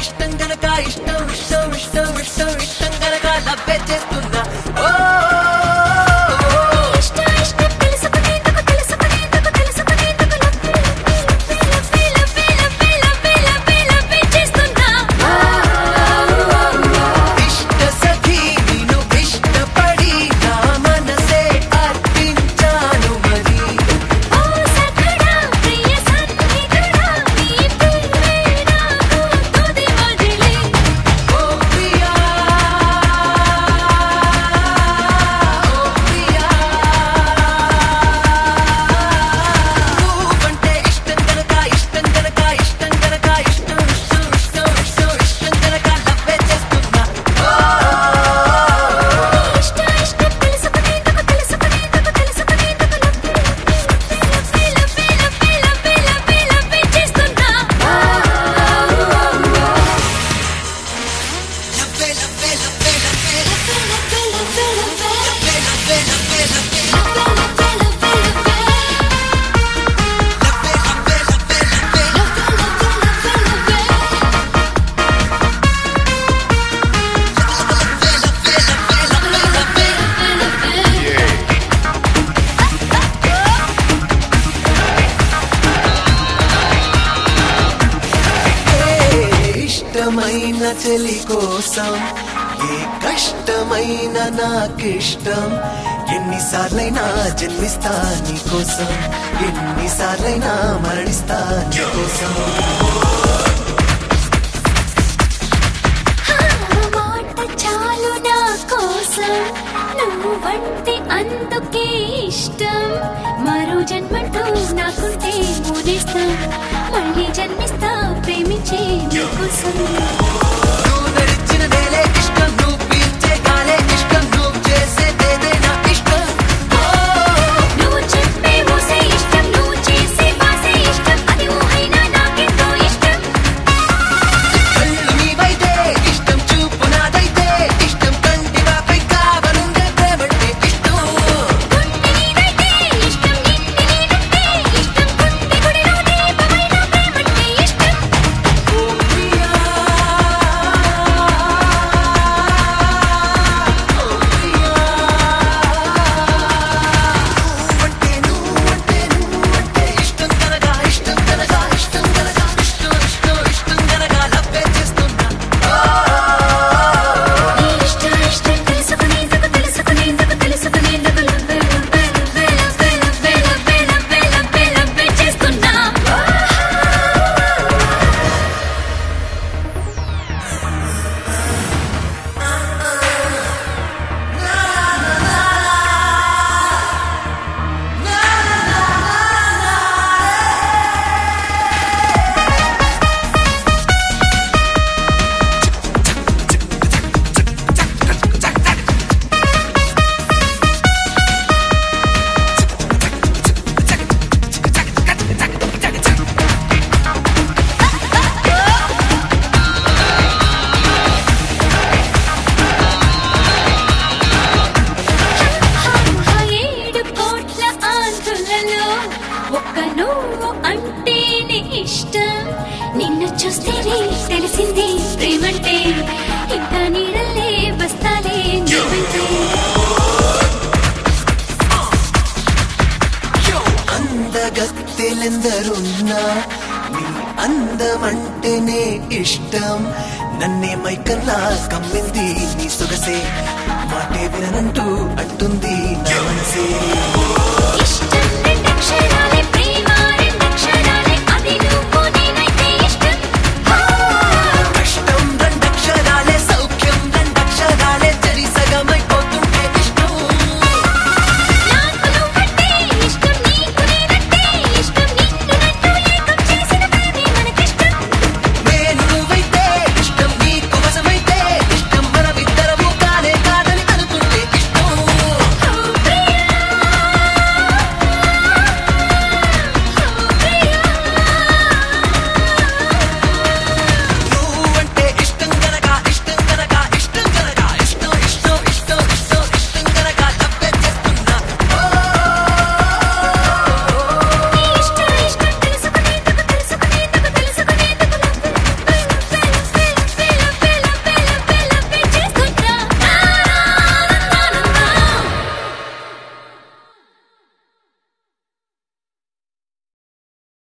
ఇష్టం గనక ఇష్టం ఇష్టం ఇష్టం ఇష్టం ఇష్టం గనక లవ్వే చేస్తున్నా ఓ ఇష్టం ఇష్టం తెలుసుకునేందుకు తెలుసుకునేందుకు తెలుసుకునేందుకు లవ్వే లవ్వే లవ్వే లవ్వే లవ్వే లవ్వే లవ్వే చేస్తున్నా ఇష్ట సఖీ నిన్ను ఇష్టపడి నా మనసే అర్పించాను మరి ఓ సఖడా ప్రియ సన్నిధుడా నీ ప్రేమే నాకు తుది వదిలే ఓ ప్రియా ఓ ప్రియా నువ్వంటే ఇష్టం గనక ఇష్టం గనక ఇష్టం గనక ఇష్టం ఇష్టం ఇష్టం ఇష్టం ఇష్టం గనక లవ్వే చేస్తున్నా ఇష్టం ఇష్టం తెలుసుకునేందుకు తెలుసుకునేందుకు తెలుసుకునేందుకు లవ్వే లవ్వే లవ్వే లవ్వే లవ్వే లవ్వే లవ్వే చేస్తున్నా లవ్వే లవ్వే లవ్వే లవ్వే లవ్వే లవ్వే లవ్వే లవ్వే లవ్వే లవ్వే లవ్వే లవ్వే లవ్వే లవ్వే లవ్వే లవ్వే లవ్వే లవ్వే లవ్వే ఏ ఇష్టమైన చెలి కోసం ఏ కష్టమైన నాకిష్టం ఎన్నిసార్లైనా జన్మిస్తా నీ కోసం ఎన్నిసార్లైనా మరణిస్తా నీ కోసం మాట చాలు నా కోసం నువ్వంటే అందుకే ఇష్టం మరో జన్మంటూ నాకుంటే మునేస్తా మళ్ళీ జన్మిస్తా ప్రేమించే నీకోసం నువ్వు నడిచిన నేలే ఇష్టం నువ్వు పీల్చే గాలే ఇష్టం నువ్వు చేసేదేదైనా ఇష్టం ఓ నువ్వు చెప్పే ఊసే ఇష్టం నువ్వు చేసే బాసే ఇష్టం అది ఊహైనా నాకెంతో ఇష్టం కళ్ళు నీవైతే ఇష్టం చూపు నాదైతే ఇష్టం కంటివాపై కావనుండే ప్రేమంటే ఇష్టం గుండె నీదైతే ఇష్టం నిండి నీదంటే ఇష్టం గుండె గుడిలో దీపమైన ప్రేమంటే ఇష్టం ఓ ప్రియా ఓ ప్రియా నువ్వంటే నువ్వంటే నువ్వంటే ఇష్టం కనగా ఇష్టం కనగా ఇష్టం కనగా ఇష్టం ఇష్టం ఇష్టం కనగా లవ్వే చేస్తున్నా నీ ఇష్టం ఇష్టం తెలుసుకునేందుకు తెలుసుకునేందుకు తెలుసుకునేందుకు లవ్వే లవ్వే లవ్వే లవ్వే లవ్వే లవ్వే లవ్వే లవ్వే లవ్వే చేస్తున్నా ఆ ఏడు కోట్ల ఆంధ్రులలో ఒక్క నువ్వు అంటేనే ఇష్టం నిన్ను చూస్తేనే తెలిసింది ప్రేమంటే ఇంకా నీడల్లే బస్తాలే నువ్వంటే అందగత్తెలెందరున్నా నీ అందమంటేనే ఇష్టం నన్నే మైకల్లా కమ్మింది నీ సొగసే మాటే విననంటూ అంటుంది నా మనసే ఇష్టం